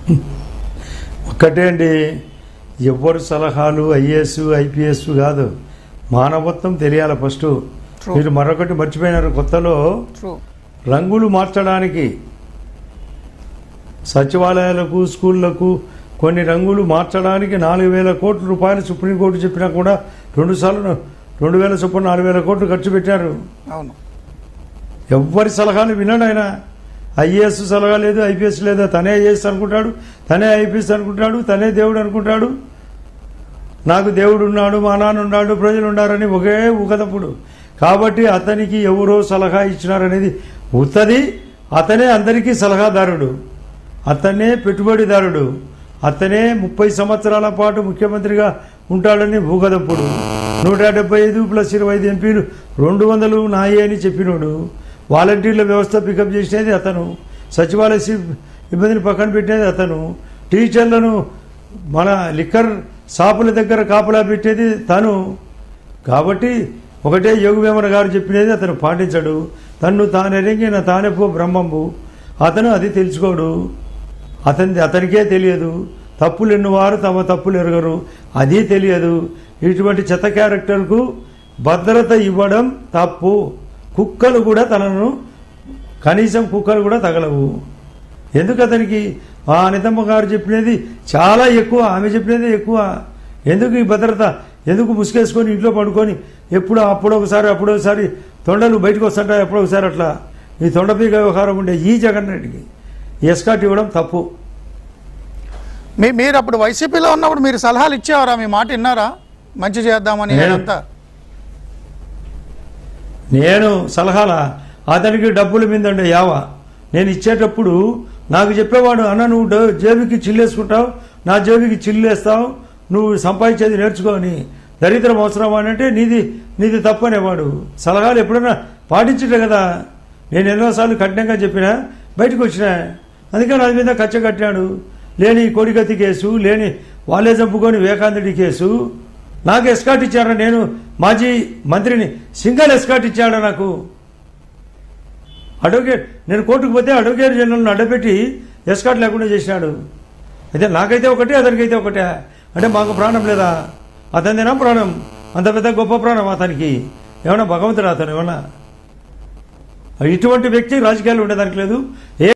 ఒక్కటే అండి ఎవరు సలహాలు ఐఏఎస్ ఐపీఎస్ కాదు మానవత్వం తెలియాలి ఫస్ట్ True. మీరు మరొకటి మర్చిపోయినారు కొత్తలో ట్రూ రంగులు మార్చడానికి సచివాలయాలకు స్కూళ్లకు కొన్ని రంగులు మార్చడానికి నాలుగు వేల కోట్ల రూపాయలు సుప్రీంకోర్టు చెప్పినా కూడా రెండు సార్లు రెండు వేల చొప్పున నాలుగు వేల కోట్లు ఖర్చు పెట్టారు అవును ఎవ్వరి సలహాలు వినడు ఆయన ఐఏఎస్ సలహా లేదు ఐపీఎస్ లేదు తనే ఐఏఎస్ అనుకుంటాడు తనే ఐపీఎస్ అనుకుంటాడు తనే దేవుడు అనుకుంటాడు నాకు దేవుడు ఉన్నాడు మా నాన్న ఉన్నాడు ప్రజలు ఉన్నారని ఒకే ఉగదప్పుడు కాబట్టి అతనికి ఎవరో సలహా ఇచ్చినారనేది ఉత్తది అతనే అందరికీ సలహాదారుడు అతనే పెట్టుబడిదారుడు అతనే ముప్పై సంవత్సరాల పాటు ముఖ్యమంత్రిగా ఉంటాడని భూగదప్పుడు నూట డెబ్బై ఐదు ప్లస్ ఇరవై ఐదు ఎంపీలు రెండు వందలు నాయే అని చెప్పినోడు వాలంటీర్ల వ్యవస్థ పికప్ చేసినది అతను సచివాలయ సి- ఇబ్బందిని పక్కన పెట్టేది అతను టీచర్లను మన లిక్కర్ షాపుల దగ్గర కాపలా పెట్టేది తను కాబట్టి ఒకటే యోగవేమన గారు చెప్పినది అతను పాటించడు తన్ను తానెరిగిన తానే పో బ్రహ్మంబు అతను అది తెలుసుకోడు అతని అతనికే తెలియదు తప్పులు ఎన్నువారు తమ తప్పులు ఎరగరు అది తెలియదు ఇటువంటి చెత్త క్యారెక్టర్కు భద్రత ఇవ్వడం తప్పు కుక్కలు కూడా తనను కనీసం కుక్కలు కూడా తగలవు ఎందుకు అతనికి ఆ అనితమ్మ గారు చెప్పినది చాలా ఎక్కువ ఆమె చెప్పినది ఎక్కువ ఎందుకు ఈ భద్రత ఎందుకు ముసుగేసుకొని ఇంట్లో పడుకొని ఎప్పుడు అప్పుడు ఒకసారి అప్పుడు ఒకసారి తొండలు బయటకు వస్తుంటాయి ఎప్పుడో ఒకసారి అట్లా ఈ తొండపీక వ్యవహారం ఉండే ఈ జగన్ రెడ్డికి ఎస్కాట్ ఇవ్వడం తప్పు మీ మీరు అప్పుడు వైసీపీలో ఉన్నప్పుడు మీరు సలహాలు ఇచ్చేవారా మీ మాట విన్నారా మంచి చేద్దామని నేను- అంతా నేను సలహాల అతనికి డబ్బుల మీద ఉండే యావ నేను ఇచ్చేటప్పుడు నాకు చెప్పేవాడు అన్న నువ్వు డ- జేబుకి చిల్లేసుకుంటావు నా జేబుకి చిల్లేస్తావు నువ్వు సంపాదించేది నేర్చుకో అని దరిద్రం అవసరమా అని అంటే నీది నీది తప్పు అనేవాడు సలహాలు ఎప్పుడైనా పాటించటే కదా నేను ఎన్నోసార్లు కఠినంగా చెప్పినా బయటకు వచ్చినా అందుకే నా మీద కచ్చ కట్టాడు లేని కోడికత్తి కేసు లేని వాళ్ళే చంపుకొని వివేకాంతుడి కేసు నాకు ఎస్కాట్ ఇచ్చారా నేను మాజీ మంత్రిని సింగల్ ఎస్కాట్ ఇచ్చాడా నాకు అడ్వకేట్ నేను కోర్టుకు పోతే అడ్వకేట్ జనరల్ని అడ్డపెట్టి ఎస్కాట్ లేకుండా చేసినాడు అయితే నాకైతే ఒకటే అతనికైతే ఒకటే అంటే మాకు ప్రాణం లేదా అతనిదేనా ప్రాణం అంత పెద్ద గొప్ప ప్రాణం అతనికి ఏమన్నా భగవంతుడు అతను ఏమన్నా ఇటువంటి వ్యక్తి రాజకీయాలు ఉండేదానికి లేదు ఏ